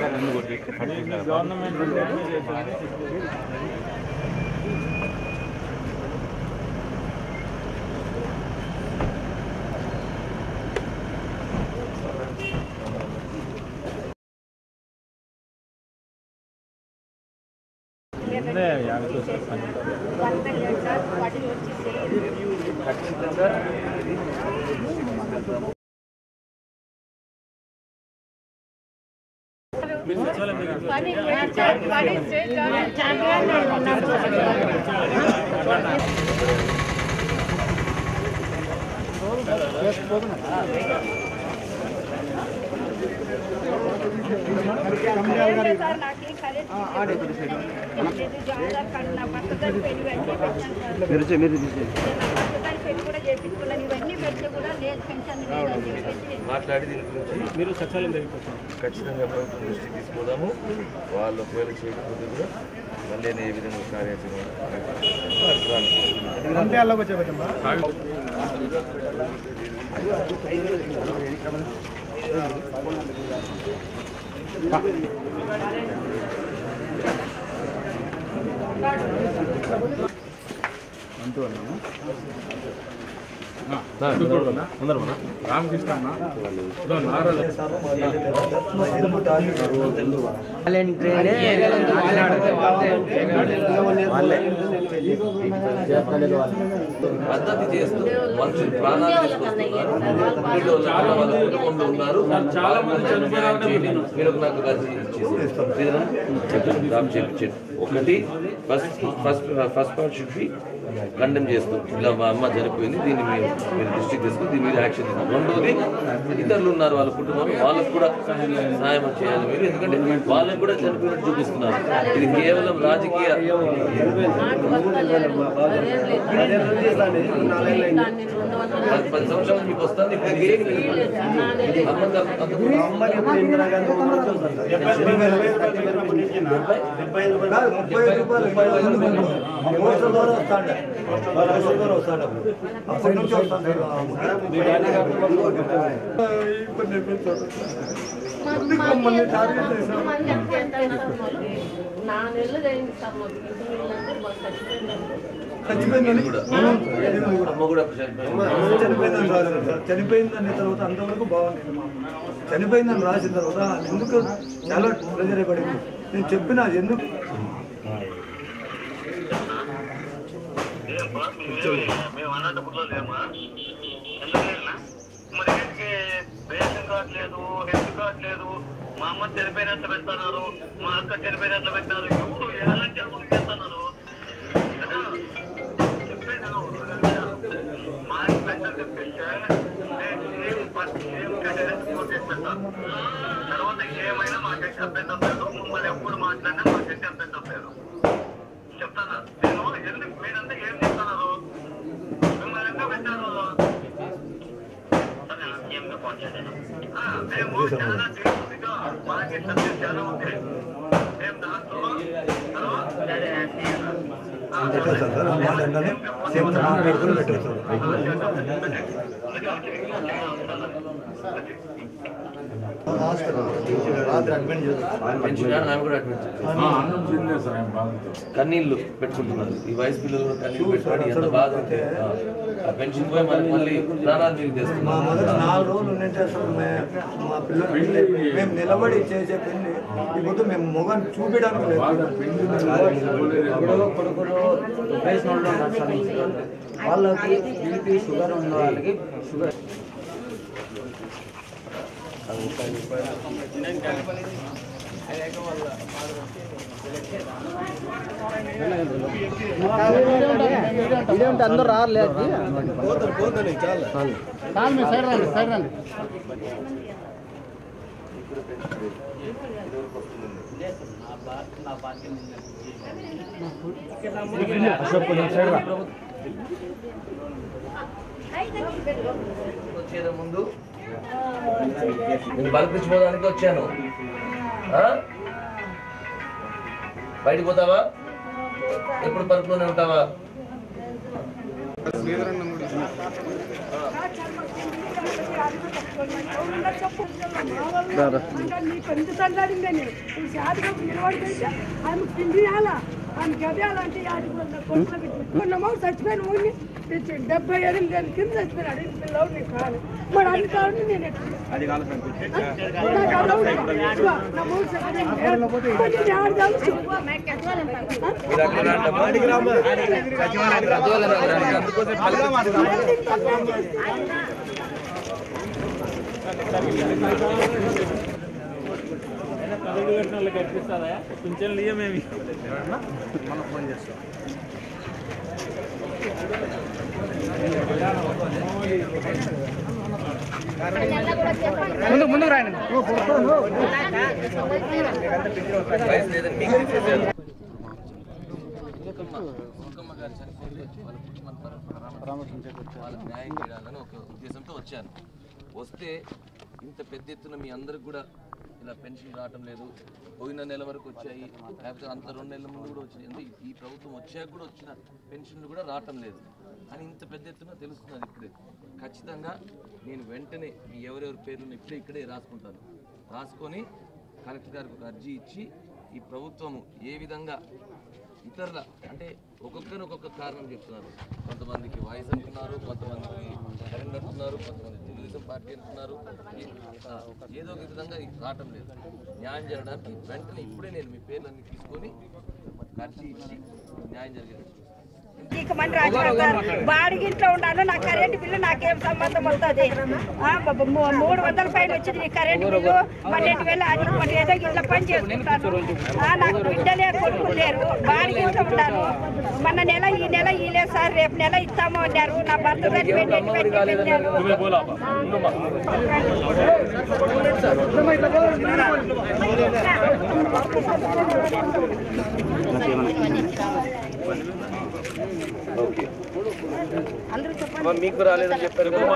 పని పని సార్ నాకేం కరెక్ట్ జాయిన్ కన్నా పక్కదారి పెళ్లి పెట్టి మీరు మీరు తీసేయండి. పక్కదారి పెళ్లి కూడా చేపించుకున్నాను ఇవన్నీ పెడితే కూడా లేదు పెన్షన్ లేదని చెప్పేసి మాట్లాడి దీని గురించి మీరు సచివాలయం దగ్గరికి ఖచ్చితంగా ప్రభుత్వం దృష్టికి తీసుకుపోదాము వాళ్ళు ఒకవేళ చేయకపోతే కూడా మళ్ళీ నేను ఏ విధంగా కార్యాచరణ అంతే అలా వచ్చేదమ్మా పద్ధతి చేస్తూ మనుషులు ప్రాణాలు తీసుకొస్తున్నారు చాలా వాళ్ళ కుటుంబంలో ఉన్నారు చాలా మంది చనిపోయిన మీరు నాకు కలిసి చెప్పండి ఒకటి first first first part should be condemn చేస్తూ ఇలా మా అమ్మ చనిపోయింది దీన్ని మీరు మీరు దృష్టికి తీసుకుని దీని మీద యాక్షన్ తీసుకుని రెండోది ఇతరులు ఉన్నారు వాళ్ళ కుటుంబం వాళ్ళకు కూడా సహాయం చేయాలి మీరు ఎందుకంటే వాళ్ళకు కూడా చనిపోయినట్టు చూపిస్తున్నారు ఇది కేవలం రాజకీయ పది పది సంవత్సరాలు మీకు వస్తుంది ఇప్పుడు ఇది ఏమి లేదు. అమ్మంది అంత- నా నెలలు అయింది సార్ మాకు ఇంటి వీళ్ళందరూ మాకు చచ్చిపోయినారు ఇది కూడా అమ్మ కూడా చనిపోయింది. చనిపోయిందని రాశారు సార్ చనిపోయిందన్న తర్వాత అంతవరకు బాగుండేది మా అమ్మ. చనిపోయిందని రాసిన తర్వాత ఎందుకు చాలా ప్రెజర్ పడింది నేను చెప్పిన ఎందుకు మేము అన్నట్టు పుట్టలేమా ఎందుకన్నా మరి ఎందుకే రేషన్ కార్డు లేదు హెల్త్ కార్డు లేదు మా అమ్మ చనిపోయినట్లు పెడుతున్నారు మా అక్క చనిపోయినట్లు పెట్టినారు ఎవరు ఎలాంటి అడుగులు చేస్తున్నారు కదా? చెప్పేది విను. మా ఇంటి పెద్దలు చెప్పేస్తే నేను ఏం ఫస్ట్ ఏం కేటాయించి రిపోర్ట్ చేసి పెడతాను. తర్వాత ఏమైనా మాకైతే అభ్యంతరం లేదు మమ్మల్ని ఎప్పుడు మాట్లాడినా మాకైతే అభ్యంతరం లేదు చెప్తాను నేను ఎందుకు మీరంతా ఏం చెప్తున్నారు మిమ్మల్ని ఎంత పెట్టారు సరే, ఎంతో ఫోన్ చేశాను. ఆ, మేము చాలా తీసుకుందిగా మార్కెట్ సబ్జెక్ట్ చాలా ఉంది మేము దాంట్లో హలో ఆ, పెట్టేస్తారు సార్ ఆ మాట వెంటనే సేమ్ నా పెట్టుకుని పెట్టేస్తారు పెంచుగా ఆమె కూడా అడ్మిట్ కన్నీళ్ళు పెట్టుకుంటున్నారు ఈ వయసు పిల్లలు కూడా కన్నీళ్ళు పెట్టుకోండి ఎంత బాధ ఉంటే ఆ, ఆ పెన్షన్ పోయి మళ్ళీ మళ్ళీ ప్రాణాలు మీకు మా మొదట తెస్తున్నారు నాలుగు రోజులు ఉండింటే అసలు మే- మా పిల్లలు మేము నిలబడి చేసే పెళ్లి ఇప్పుడు మేము మొగం చూపించడానికి లేదు కొడుకులు దుబ్బేసిన వాళ్ళు ఉన్నారు సార్ ఇంట్లో. వాళ్ళకి బీపీ షుగర్ ఉన్న వాళ్ళకి షుగర్ ఇదేంటి అందరూ రాలేదు వచ్చేది ముందు నేను బలిపించుకోవడానికి వచ్చాను ఆ? బయటికి పోతావా ఎప్పుడు పరుపులోనే ఉంటావా ఆ నీకు ఎంత చల్లాడిందని ఈ శాదిగా నిలబడితే ఆమె తిండి అలా ఆమె గదే అలాంటి కొన్నామో చచ్చిపోయిన ఊరిని తెచ్చి డెబ్బై ఎనిమిది వేల కింద చచ్చిపోయినాడు ఈ పిల్లలు నీకు కాదు మరి అది కాదు నేను ఎట్లా అది కాదు నాకు అలా ఉంటుంది. ఇదిగో, నా మూడు చచ్చిపోయింది. మరి ఇది ఆడ తెలుసు. పదవి కట్టిన వాళ్ళకి కనిపిస్తుందా పింఛన్లు ఇయ్యమేమి ముందు ముందుకు రాయండి వయసు లేదని మీకు తెలిసేది. సుకమ్మ సుకమ్మ గారు చనిపోతే వాళ్ళ పుట్టినంతరం వాళ్ళకి న్యాయం చేయాలని ఒక ఉద్దేశంతో వచ్చాను వస్తే ఇంత పెద్ద ఎత్తున మీ అందరికి కూడా ఇలా పెన్షన్ రావటం లేదు పోయిన నెల వరకు వచ్చాయి లేకపోతే అంత రెండు నెలల ముందు కూడా వచ్చినాయి అంటే ఈ ప్రభుత్వం వచ్చాక కూడా వచ్చిన పెన్షన్లు కూడా రావటం లేదు అని ఇంత పెద్ద ఎత్తున తెలుస్తున్నది ఇప్పుడే ఖచ్చితంగా నేను వెంటనే మీ ఎవరెవరి పేర్లను ఇప్పుడే ఇక్కడే రాసుకుంటాను రాసుకొని కలెక్టర్ గారికి ఒక అర్జీ ఇచ్చి ఈ ప్రభుత్వము ఏ విధంగా ఇతరుల అంటే ఒక్కొక్కరు ఒక్కొక్క కారణం చెప్తున్నారు కొంతమందికి వాయిస్ అంటున్నారు కొంతమందికి కరెంట్ అంటున్నారు కొంతమంది తెలుగుదేశం పార్టీ అంటున్నారు ఏ- ఆ, ఏదో ఒక విధంగా ఇది రావటం లేదు న్యాయం జరగడానికి వెంటనే ఇప్పుడే నేను మీ పేర్లన్నీ తీసుకొని అర్జీ ఇచ్చి న్యాయం జరిగేటట్టు చూస్తాను. నీకు మన రాజు గారు బాడికి ఇంట్లో ఉండాలి నా కరెంట్ బిల్లు నాకేం సంబంధం వస్తుంది మూడు వందల పైన వచ్చింది నీ కరెంట్ బిల్లు పన్నెండు వేలు అది మరి ఏదో ఇళ్ళ పని చేసుకుంటాను ఆ, నాకు బిడ్డలే కొడుకులు లేరు బాడికి ఇంట్లో ఉంటాను మొన్న నెల ఈ నెల ఈ లేదు సార్ రేపు నెల ఇస్తాము అన్నారు నా భర్త చనిపోయింది ఎన్ని పెట్టి పెట్టారు నువ్వే పోలాపా ఉండమ్మా ఓకే అమ్మ, మీకు రాలేదని చెప్పారు కదా?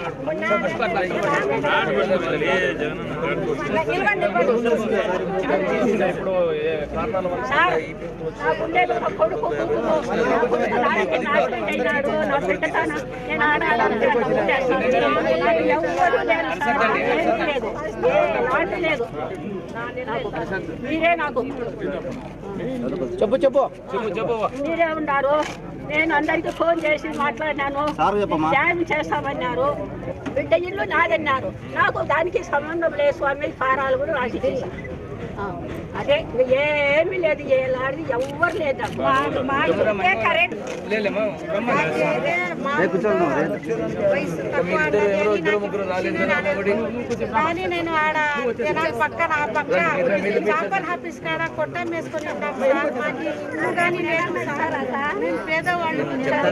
ఇప్పుడు ఏ కారణాల వల్ల సార్, నా గుండెలో ఒక కొడుకు కూతురు, నా కొడుకు నాలుగు నాశనం అయినాడు, నా బిడ్డ తాను, నేను ఆడాలంటే నాకు ఉండేది. నాకు ఎవ్వరూ లేరు సార్, ఏమీ లేదు. ఏ మాట లేదు. మీరే నాకు చెప్పు చెప్పు మీరే ఉన్నారు నేను అందరికీ ఫోన్ చేసి మాట్లాడినాను న్యాయం చేస్తామన్నారు బిడ్డ ఇల్లు నాదన్నారు నాకు దానికి సంబంధం లేదు స్వామి ఫారాలు కూడా రాసి ఆ, అదే ఏమీ లేదు ఏలాంటిది ఎవ్వరు లేదు మా- మా ఇంటికే కరెంట్ ఇద్దరు ముగ్గురు రాలేదు కానీ నేను ఆడ జనాల పక్కన ఆ పక్క చేపల ఆఫీస్ కాడ కొట్టం వేసుకొని ఉంటాం సార్ మాకు ఇల్లు కానీ లేదు సార్ మేము పేదవాళ్ళు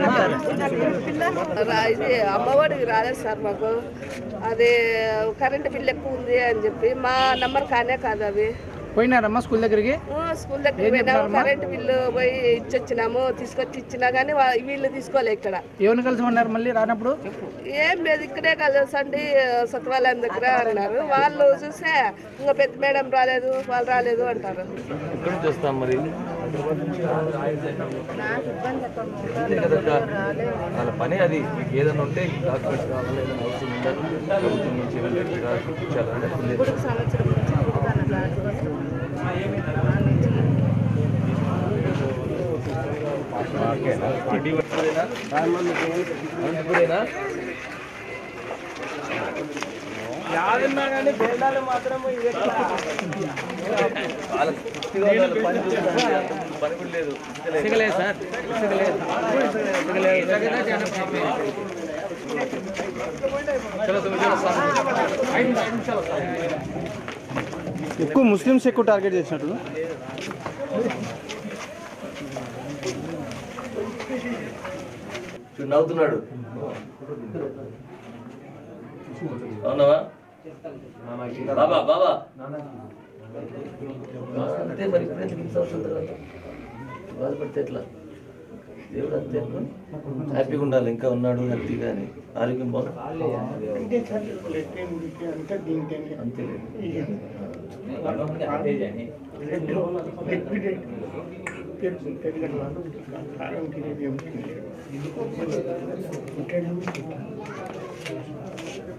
రా- ఇది అమ్మఒడికి రాలేదు సార్ మాకు అది కరెంట్ బిల్ ఎక్కువ ఉంది అని చెప్పి మా నంబర్ కానే కాదు అవి పోయినారమ్మా స్కూల్ దగ్గరికి ఊ, స్కూల్ దగ్గర పోయినాము కరెంట్ బిల్లు పోయి ఇచ్చొచ్చినాము తీసుకొచ్చి ఇచ్చినా కానీ వా- వీళ్ళు తీసుకోలే ఇక్కడ ఎవరిని కలిసి ఉన్నారు మళ్ళీ రానప్పుడు ఏం లేదు ఇక్కడే కలసండి సచివాలయం దగ్గర అన్నారు వాళ్ళు చూసే ఇంకా పెద్ద మేడం రాలేదు వాళ్ళు రాలేదు అంటారు ఎక్కడి నుంచి వస్తాం మరి అంతే కదా వాళ్ళ పని అది మీకు ఏదైనా ఉంటే డాక్యుమెంట్స్ కావాలి ఏదైనా అవసరం ఉందా ప్రభుత్వం నుంచి ఏమైనా చూపించాలంటే అప్పుడు లేదు. సంవత్సరం నుంచి తిరుగుతాను సార్. అనంతపురేనా? వాళ్ళకి పూర్తిగా వాళ్ళ పని చూస్తుంటే అంత పని కూడా లేదు సిగలేదు సార్ సిగలేదు ఎక్కువ ముస్లిమ్స్ ఎక్కువ టార్గెట్ చేసినట్టు చూడు నవ్వుతున్నాడు అవునవా బాబా బాబా అంతే మరి ఇప్పుడు ఎందుకు ఇంత సంవత్సరం తర్వాత బాధపడితే ఎట్లా దేవుడు అంతే హ్యాపీగా ఉండాలి ఇంకా ఉన్నాడు హెల్తీగా అని ఆరోగ్యం బాగుంది అంతే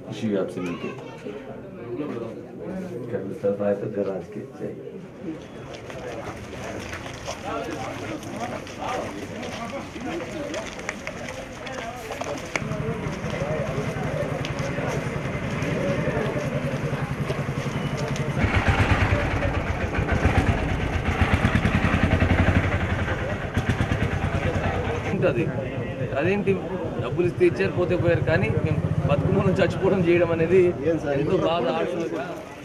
खुशी हुई आपसे मिलके क्या इस तरफ आए तो घर आज के चाहिए ఉంటుంది అదేంటి డబ్బులు ఇస్తే ఇచ్చారు పోతే పోయారు కానీ మేము బతుకున్న చచ్చిపోవడం చేయడం అనేది ఎంతో బాధ ఆడుతున్నది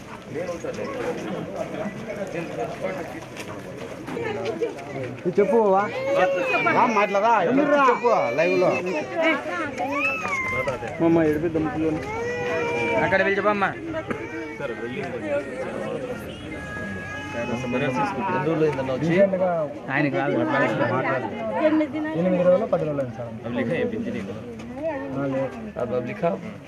చెప్పు మాట్లాడా చెప్పు లైవ్ లో అక్కడ వెళ్ళి చెప్పమ్మా ఎన్ని రోజులు అయిందన్న వచ్చి ఆయనకి రాదు ఎనిమిది రోజులు పది రోజులు సార్ अब अब लिखा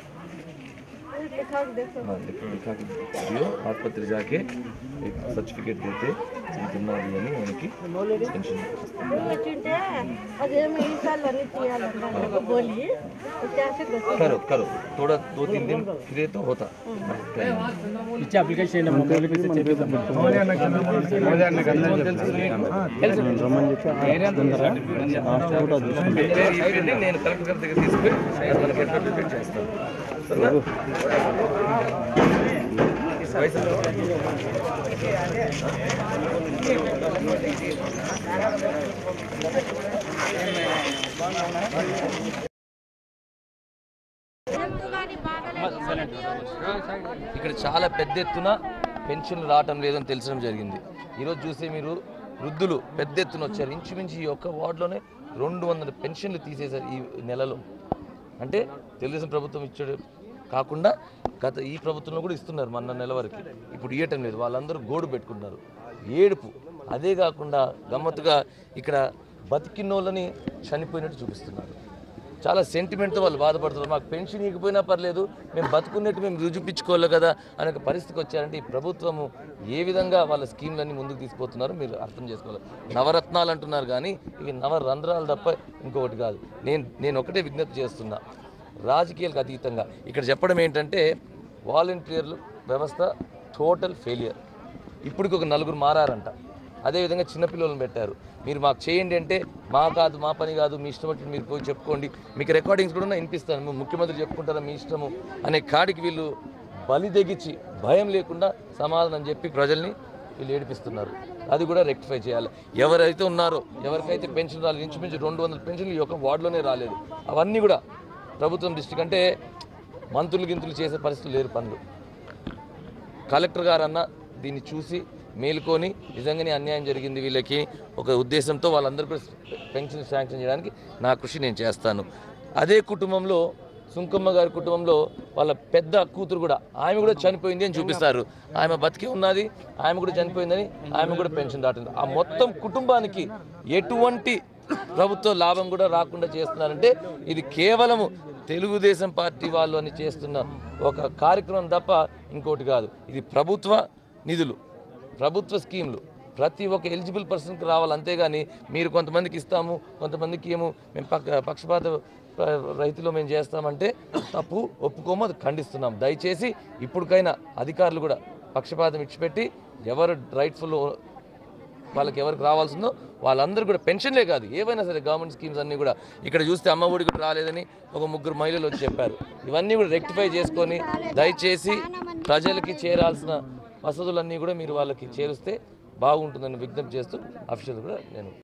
हाँ लिखा लिखा के दियो ఆసుపత్రి जाके एक सर्टिफिकेट देते తిన్నది అని మనకి పెన్షన్ వచ్చింటే అదేమో ఈసారి అన్ని తీయాలన్నారు గోలి చేసి करो करो थोड़ा दो तीन दिन फिरे तो होता ఇచ్చే అప్లికేషన్ నేను కలెక్టర్ గారి దగ్గర తీసుకుని అది మనకి ఎట్లా ప్రిపేర్ చేస్తాను సరేనా? వయసు ఇక్కడ చాలా పెద్ద ఎత్తున పెన్షన్లు రావటం లేదని తెలిసడం జరిగింది ఈరోజు చూస్తే మీరు వృద్ధులు పెద్ద ఎత్తున వచ్చారు ఇంచుమించు ఈ ఒక్క వార్డులోనే రెండు వందల పెన్షన్లు తీసేశారు ఈ నెలలో అంటే తెలుగుదేశం ప్రభుత్వం ఇచ్చాడు కాకుండా గత ఈ ప్రభుత్వంలో కూడా ఇస్తున్నారు మొన్న నెల వరకు ఇప్పుడు ఇవ్వటం లేదు వాళ్ళందరూ గోడు పెట్టుకుంటున్నారు ఏడుపు అదే కాకుండా గమ్మత్తుగా ఇక్కడ బతికినోళ్ళని చనిపోయినట్టు చూపిస్తున్నారు చాలా సెంటిమెంట్తో వాళ్ళు బాధపడుతున్నారు మాకు పెన్షన్ ఇవ్వకపోయినా పర్లేదు మేము బతుకున్నట్టు మేము రుజుపించుకోవాలి కదా అనే ఒక పరిస్థితికి వచ్చారంటే ఈ ప్రభుత్వము ఏ విధంగా వాళ్ళ స్కీమ్లన్నీ ముందుకు తీసుకుపోతున్నారో మీరు అర్థం చేసుకోవాలి నవరత్నాలు అంటున్నారు కానీ ఇవి నవరంధ్రాలు తప్ప ఇంకొకటి కాదు నేను నేను ఒకటే విజ్ఞప్తి చేస్తున్నా రాజకీయాలకు అతీతంగా ఇక్కడ చెప్పడం ఏంటంటే వాలంటీర్లు వ్యవస్థ టోటల్ ఫెయిలియర్ ఇప్పటికి ఒక నలుగురు మారారంట అదేవిధంగా చిన్నపిల్లలను పెట్టారు మీరు మాకు చేయండి అంటే మా కాదు మా పని కాదు మీ ఇష్టం వచ్చి మీరు పోయి చెప్పుకోండి మీకు రికార్డింగ్స్ కూడా వినిపిస్తాను ము- ముఖ్యమంత్రి చెప్పుకుంటారా మీ ఇష్టము అనే కాడికి వీళ్ళు బలి తెగించి భయం లేకుండా సమాధానం చెప్పి ప్రజల్ని వీళ్ళు ఏడిపిస్తున్నారు అది కూడా రెక్టిఫై చేయాలి ఎవరైతే ఉన్నారో ఎవరికైతే పెన్షన్ రాలేదు ఇంచుమించు రెండు వందల పెన్షన్లు ఈ యొక్క వార్డులోనే రాలేదు అవన్నీ కూడా ప్రభుత్వం దృష్టికి అంటే మంత్రులు గింతులు చేసే పరిస్థితులు లేరు పనులు కలెక్టర్ గారన్న దీన్ని చూసి మేలుకొని నిజంగానే అన్యాయం జరిగింది వీళ్ళకి ఒక ఉద్దేశంతో వాళ్ళందరూ కూడా పెన్షన్ శాంక్షన్ చేయడానికి నా కృషి నేను చేస్తాను అదే కుటుంబంలో సుంకమ్మ గారి కుటుంబంలో వాళ్ళ పెద్ద కూతురు కూడా ఆమె కూడా చనిపోయింది అని చూపిస్తారు ఆమె బతికి ఉన్నది ఆమె కూడా చనిపోయిందని ఆమె కూడా పెన్షన్ దాటింది ఆ మొత్తం కుటుంబానికి ఎటువంటి ప్రభుత్వ లాభం కూడా రాకుండా చేస్తున్నారంటే ఇది కేవలము తెలుగుదేశం పార్టీ వాళ్ళు అని చేస్తున్న ఒక కార్యక్రమం తప్ప ఇంకోటి కాదు ఇది ప్రభుత్వ నిధులు ప్రభుత్వ స్కీములు ప్రతి ఒక్క ఎలిజిబుల్ పర్సన్కి రావాలి అంతేగాని మీరు కొంతమందికి ఇస్తాము కొంతమందికి ఏమో మేము పక్క పక్షపాత ప్ర- రైతులో మేము చేస్తామంటే తప్పు ఒప్పుకోము అది ఖండిస్తున్నాం దయచేసి ఇప్పటికైనా అధికారులు కూడా పక్షపాతం ఇచ్చిపెట్టి ఎవరు రైట్ఫుల్ వాళ్ళకి ఎవరికి రావాల్సిందో వాళ్ళందరూ కూడా పెన్షన్లే కాదు ఏవైనా సరే గవర్నమెంట్ స్కీమ్స్ అన్నీ కూడా ఇక్కడ చూస్తే అమ్మ ఒడి కూడా రాలేదని ఒక ముగ్గురు మహిళలు వచ్చి చెప్పారు ఇవన్నీ కూడా రెక్టిఫై చేసుకొని దయచేసి ప్రజలకి చేరాల్సిన వసతులన్నీ కూడా మీరు వాళ్ళకి చేరుస్తే బాగుంటుందని విజ్ఞప్తి చేస్తూ అఫీషియల్ కూడా నేను